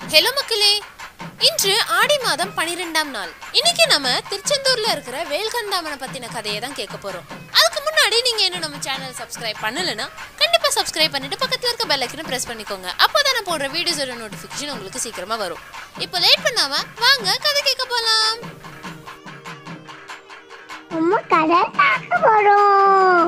hello மக்களே இன்று ஆடி மாதம் பனிரெண்டாம் நாள் இன்னைக்கு நம்ம திருச்செந்தூர்ல இருக்கிற வேல்கந்தாமனை பத்தின கதையை தான் கேட்க போறோம் அதுக்கு முன்னாடி நீங்க இன்னும் நம்ம சேனல் சப்ஸ்கிரைப் பண்ணலைன்னா கண்டிப்பா சப்ஸ்கிரைப் பண்ணிட்டு பக்கத்துல இருக்க பெல் ஐக்கனை பிரஸ் பண்ணிக்கோங்க அப்போதான் நான் போடுற வீடியோஸோட நோட்டிஃபிகேஷன் உங்களுக்கு சீக்கிரமா வரும் இப்போ லேட் பண்ணாம வாங்க கதை கேட்க போலாம் நம்ம கதை பார்க்க போறோம்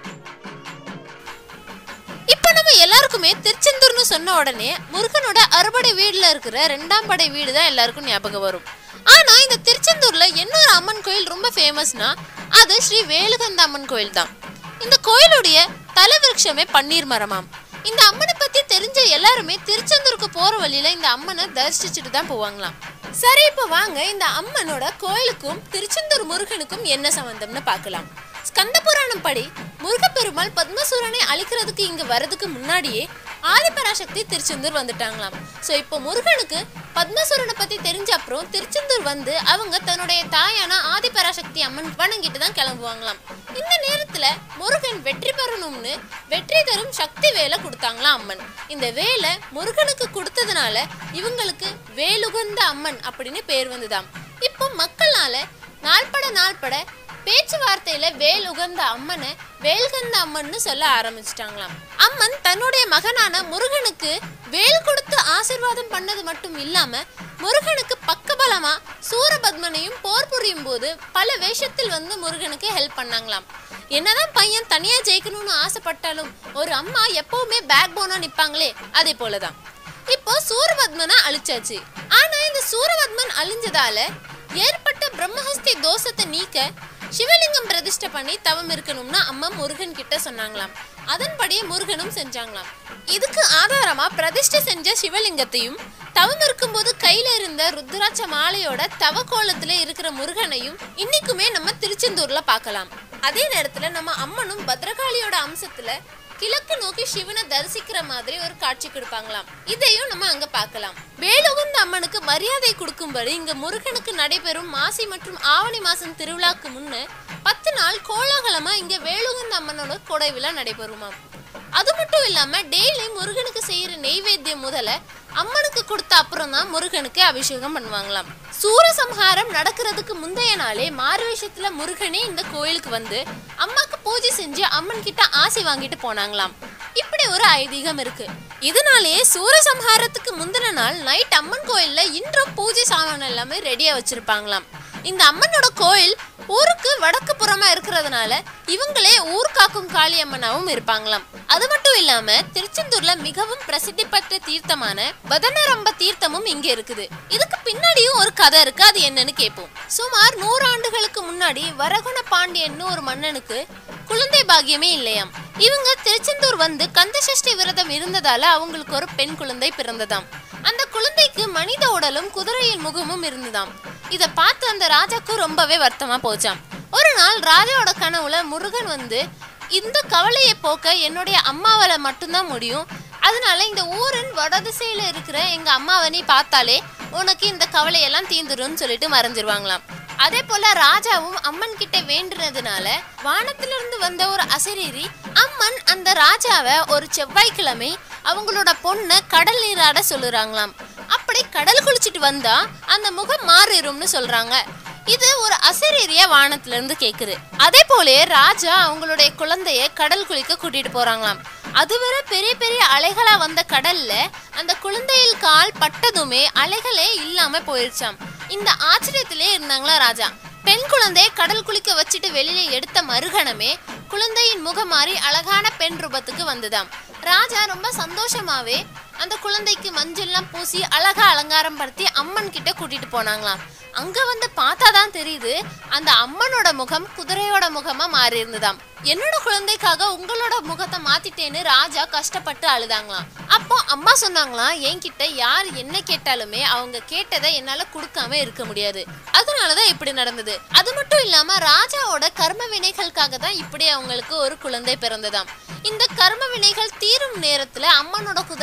இப்போ நம்ம எல்லாருக்குமே திருச்செந்தூர்னு சொன்ன உடனே முருகனோட அறுபடை வீடுல இருக்கிற ரெண்டாம் படை வீடு தான் எல்லாருக்கும் ஞாபகம் வரும் ஆனா இந்த திருச்செந்தூர்ல இன்னொரு அம்மன் கோயில் ரொம்ப ஃபேமஸ்னா அது ஸ்ரீ வேலுகந்த அம்மன் கோயில் தான் இந்த கோயிலுடைய தலவிருட்சமே பன்னீர் மரமாம் இந்த அம்மனை பத்தி தெரிஞ்ச எல்லாருமே திருச்செந்தூருக்கு போற வழியில இந்த அம்மனை தரிசிச்சுட்டு தான் போவாங்களாம் சரி இப்போ வாங்க இந்த அம்மனோட கோயிலுக்கும் திருச்செந்தூர் முருகனுக்கும் என்ன சம்பந்தம்னு பார்க்கலாம் ஸ்கந்த புராணம் படி முருகப்பெருமாள் பத்மசூரனை அழிக்கிறதுக்கு இங்க வரதுக்கு முன்னாடியே ஆதிபராசக்தி திருச்செந்தூர் வந்துட்டாங்களாம் ஸோ இப்போ முருகனுக்கு பத்மசூரனை பத்தி தெரிஞ்ச அப்புறம் திருச்செந்தூர் வந்து அவங்க தன்னுடைய தாயான ஆதிபராசக்தி அம்மன் வணங்கிட்டு தான் கிளம்புவாங்களாம் இந்த நேரத்துல முருகன் வெற்றி பெறணும்னு வெற்றி தரும் சக்தி வேலை கொடுத்தாங்களாம் அம்மன் இந்த வேலை முருகனுக்கு கொடுத்ததுனால இவங்களுக்கு வேலுகந்த அம்மன் அப்படின்னு பேர் வந்துதாம் இப்போ மக்களால நாள்பட நாள்பட பேச்சுவார்த்தையில வேல் உகந்த அம்மனை வேல்கந்த அம்மன்னு சொல்ல ஆரம்பிச்சிட்டாங்களாம் அம்மன் தன்னுடைய மகனான முருகனுக்கு வேல் கொடுத்து ஆசீர்வாதம் பண்ணது மட்டும் இல்லாம முருகனுக்கு பக்கபலமா சூரபத்மனையும் போர் புரியும் போது பல வேஷத்தில் வந்து முருகனுக்கு ஹெல்ப் பண்ணாங்களாம் என்னதான் பையன் தனியா ஜெயிக்கணும்னு ஆசைப்பட்டாலும் ஒரு அம்மா எப்பவுமே பேக் போனா நிப்பாங்களே அதே போலதான் இப்போ சூரபத்மனை அழிச்சாச்சு ஆனா இந்த சூரபத்மன் அழிஞ்சதால ஏற்பட்ட பிரம்மஹஸ்தி தோஷத்தை நீக்க சிவலிங்கம் பிரதிஷ்டை பண்ணி தவம் இருக்கணும்னு அம்மா முருகன் கிட்ட சொன்னாங்களாம் அதன்படியே முருகனும் செஞ்சாங்களாம் இதுக்கு ஆதாரமா பிரதிஷ்டை செஞ்ச சிவலிங்கத்தையும் தவம் இருக்கும்போது கையில இருந்த ருத்ராட்ச மாலையோட தவ கோலத்துல இருக்கிற முருகனையும் இன்னைக்குமே நம்ம திருச்செந்தூர்ல பார்க்கலாம் அதே நேரத்துல நம்ம அம்மனும் பத்ரகாளியோட அம்சத்துல கிழக்கு நோக்கி சிவனை தரிசிக்கிற மாதிரி ஒரு காட்சி கொடுப்பாங்களாம் இதையும் நம்ம அங்க பார்க்கலாம் வேலுகுந்த அம்மனுக்கு மரியாதை கொடுக்கும்படி இங்க முருகனுக்கு நடைபெறும் மாசி மற்றும் ஆவணி மாசம் திருவிழாக்கு முன்ன பத்து நாள் கோலாகலமா இங்க வேலுகுந்த அம்மனோட கொடை விழா நடைபெறுமாம் அது மட்டும் இல்லாம டெய்லி முருகனுக்கு செய்யற நெய்வேத்தியம் முதல்ல அம்மனுக்கு கொடுத்த அப்புறம் தான் முருகனுக்கு அபிஷேகம் பண்ணுவாங்களாம் சூரசம்ஹாரம் நடக்கிறதுக்கு முந்தைய நாளே மாறுவேஷத்துல முருகனே இந்த கோயிலுக்கு வந்து அம்மாக்கு பூஜை செஞ்சு அம்மன் கிட்ட ஆசை வாங்கிட்டு போனாங்களாம் இப்படி ஒரு ஐதீகம் இருக்கு இதனாலேயே சூரசம்ஹாரத்துக்கு முந்தின நாள் நைட் அம்மன் கோயில்ல இன்றும் பூஜை சாமான் எல்லாமே ரெடியா வச்சிருப்பாங்களாம் இந்த அம்மனோட கோயில் ஊருக்கு வடக்கு புறமா இருக்கிறதுனால இவங்களே ஊர் காக்கும் காளியம்மனாவும் இருப்பாங்களாம் அது மட்டும் இல்லாம திருச்செந்தூர்ல மிகவும் பிரசித்தி பெற்ற தீர்த்தமான பதனரம்ப தீர்த்தமும் இங்க இருக்குது இதுக்கு பின்னாடியும் ஒரு கதை இருக்கு அது என்னன்னு கேட்போம் சுமார் நூறு ஆண்டுகளுக்கு முன்னாடி வரகுண பாண்டியன்னு ஒரு மன்னனுக்கு குழந்தை பாக்கியமே இல்லையாம் இவங்க திருச்செந்தூர் வந்து கந்தசஷ்டி விரதம் இருந்ததால அவங்களுக்கு ஒரு பெண் குழந்தை பிறந்ததாம் அந்த குழந்தைக்கு மனித உடலும் குதிரையின் முகமும் இருந்ததாம் இத பார்த்து அந்த ராஜாக்கு ரொம்பவே வருத்தமா போச்சாம் ஒரு நாள் ராஜாவோட கனவுல முருகன் வந்து இந்த கவலையை போக்க என்னுடைய அம்மாவால மட்டும்தான் முடியும் அதனால இந்த ஊரின் வடதிசையில இருக்கிற எங்க அம்மாவை நீ பார்த்தாலே உனக்கு இந்த கவலையெல்லாம் தீந்துரும்னு சொல்லிட்டு மறைஞ்சிருவாங்களாம் அதே போல ராஜாவும் அம்மன் கிட்ட வேண்டுனதுனால வானத்திலிருந்து வந்த ஒரு அசரீரி அம்மன் அந்த ராஜாவை ஒரு செவ்வாய்க்கிழமை அவங்களோட பொண்ணை கடல் நீராட சொல்லுறாங்களாம் அப்படி கடல் குளிச்சிட்டு வந்தா அந்த முகம் மாறிடும்னு சொல்றாங்க இது ஒரு அசரீரியா வானத்துல இருந்து கேக்குது அதே போலே ராஜா அவங்களுடைய குழந்தைய கடல் குளிக்க கூட்டிட்டு போறாங்களாம் அதுவரை பெரிய பெரிய அலைகளா வந்த கடல்ல அந்த குழந்தையில் கால் பட்டதுமே அலைகளே இல்லாம போயிருச்சாம் இந்த ஆச்சரியத்திலே இருந்தாங்களா ராஜா பெண் குழந்தையை கடல் குளிக்க வச்சுட்டு வெளியில எடுத்த மறுகணமே குழந்தையின் முகம் மாறி அழகான பெண் ரூபத்துக்கு வந்ததாம் ராஜா ரொம்ப சந்தோஷமாவே அந்த குழந்தைக்கு மஞ்சள்லாம் பூசி அழகா அலங்காரம் படுத்தி அம்மன் கிட்ட கூட்டிட்டு போனாங்களாம் அங்க வந்து பார்த்தாதான் தெரியுது அந்த அம்மனோட முகம் குதிரையோட முகமா மாறி இருந்ததாம் என்னோட குழந்தைக்காக உங்களோட முகத்தை மாத்திட்டேன்னு ராஜா கஷ்டப்பட்டு அழுதாங்களாம் அப்போ அம்மா சொன்னாங்களாம் என்கிட்ட யார் என்ன கேட்டாலுமே அவங்க கேட்டதை என்னால கொடுக்காம இருக்க முடியாது அதனாலதான் இப்படி நடந்தது அது மட்டும் இல்லாம ராஜாவோட கர்ம வினைகளுக்காக தான் இப்படி அவங்களுக்கு ஒரு குழந்தை பிறந்ததாம் இந்த கர்ம வினைகள் தீரும் நேரத்துல அம்மனோட குதிரை முகமும்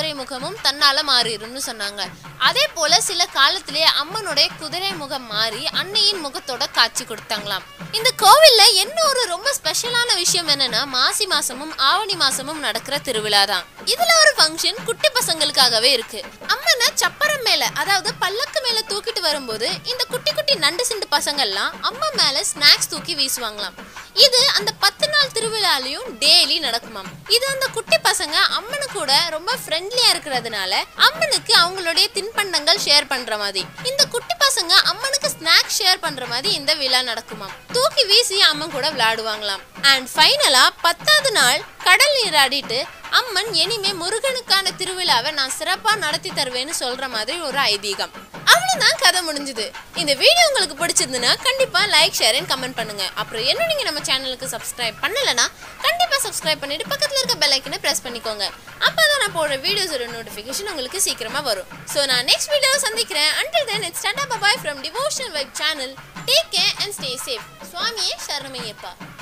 முகமும் தன்னால மாறிடும்னு சொன்னாங்க அதே போல சில காலத்திலேயே அம்மனுடைய குதிரை முகம் மாறி அன்னையின் முகத்தோட காட்சி கொடுத்தாங்களாம் இந்த கோவில்ல என்ன ஒரு ரொம்ப ஸ்பெஷலான விஷயம் என்னன்னா மாசி மாசமும் ஆவணி மாசமும் நடக்கிற திருவிழா தான் இதுல ஒரு ஃபங்க்ஷன் குட்டி பசங்களுக்காகவே இருக்கு அம்மனை சப்பரம் மேல அதாவது பல்லக்கு மேல தூக்கிட்டு வரும்போது இந்த குட்டி குட்டி நண்டு சிண்டு பசங்க எல்லாம் அம்மா மேல ஸ்நாக்ஸ் தூக்கி வீசுவாங்களாம் இது அந்த பத்து நாள் திருவிழாலையும் டெய்லி நடக்குமாம் இது அந்த குட்டி பசங்க அம்மனு கூட ரொம்ப ஃப்ரெண்ட்லியா இருக்கிறதுனால அம்மனுக்கு அவங்களுடைய தின்பண்டங்கள் ஷேர் பண்ற மாதிரி இந்த குட்டி பசங்க அம்மனுக்கு ஸ்நாக்ஸ் ஷேர் பண்ற மாதிரி இந்த விழா நடக்குமாம் தூக்கி வீசி அம்மன் கூட விளையாடுவாங்களாம் அண்ட் ஃபைனலா பத்தாவது நாள் கடல் நீராடிட்டு அம்மன் இனிமே முருகனுக்கான திருவிழாவை நான் சிறப்பா நடத்தி தருவேன்னு சொல்ற மாதிரி ஒரு ஐதீகம் அவ்வளவுதான் கதை முடிஞ்சது இந்த வீடியோ உங்களுக்கு பிடிச்சிருந்துன்னா கண்டிப்பா லைக் ஷேர் அண்ட் கமெண்ட் பண்ணுங்க அப்புறம் என்ன நீங்க நம்ம சேனலுக்கு சப்ஸ்கிரைப் பண்ணலனா கண்டிப்பா சப்ஸ்கிரைப் பண்ணிட்டு பக்கத்துல இருக்க பெல் ஐக்கனை பிரஸ் பண்ணிக்கோங்க அப்பதான் நான் போடுற வீடியோஸோட நோட்டிஃபிகேஷன் உங்களுக்கு சீக்கிரமா வரும் ஸோ நான் நெக்ஸ்ட் வீடியோ சந்திக்கிறேன் until then it's tata bye bye from devotional vibe channel take care and stay safe சுவாமியே சரணமையப்பா